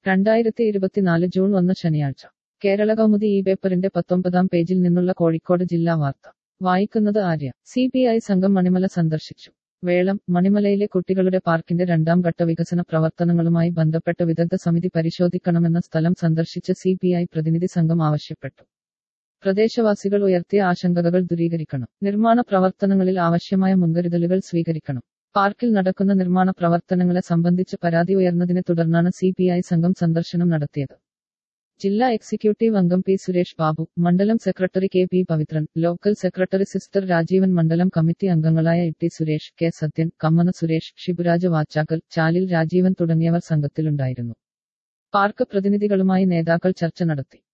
രണ്ടായിരത്തി ഇരുപത്തിനാല് ജൂൺ ഒന്ന് ശനിയാഴ്ച കേരള കൗമുദി ഈ പേപ്പറിന്റെ പത്തൊമ്പതാം പേജിൽ നിന്നുള്ള കോഴിക്കോട് ജില്ലാ വാർത്ത വായിക്കുന്നത് ആര്യ സി പി ഐ സംഘം മണിമല സന്ദർശിച്ചു വേളം മണിമലയിലെ കുട്ടികളുടെ പാർക്കിന്റെ രണ്ടാം ഘട്ട വികസന പ്രവർത്തനങ്ങളുമായി ബന്ധപ്പെട്ട വിദഗ്ധ സമിതി പരിശോധിക്കണമെന്ന സ്ഥലം സന്ദർശിച്ച സി പി ഐ പ്രതിനിധി സംഘം ആവശ്യപ്പെട്ടു പ്രദേശവാസികൾ ഉയർത്തിയ ആശങ്കകൾ ദൂരീകരിക്കണം നിർമ്മാണ പ്രവർത്തനങ്ങളിൽ ആവശ്യമായ മുൻകരുതലുകൾ സ്വീകരിക്കണം പാർക്കിൽ നടക്കുന്ന നിർമ്മാണ പ്രവർത്തനങ്ങളെ സംബന്ധിച്ച് പരാതി ഉയർന്നതിനെ തുടർന്നാണ് സി പി ഐ സംഘം സന്ദർശനം നടത്തിയത് ജില്ലാ എക്സിക്യൂട്ടീവ് അംഗം പി സുരേഷ് ബാബു മണ്ഡലം secretary K P Pavithran local secretary sister Rajeevan മണ്ഡലം കമ്മിറ്റി അംഗങ്ങളായ ഇ സുരേഷ് കെ സത്യൻ കമ്മന സുരേഷ് ഷിബുരാജ് വാച്ചാക്കൽ ചാലിൽ രാജീവൻ തുടങ്ങിയവർ സംഘത്തിലുണ്ടായിരുന്നു പാർക്ക് പ്രതിനിധികളുമായി നേതാക്കൾ ചർച്ച നടത്തി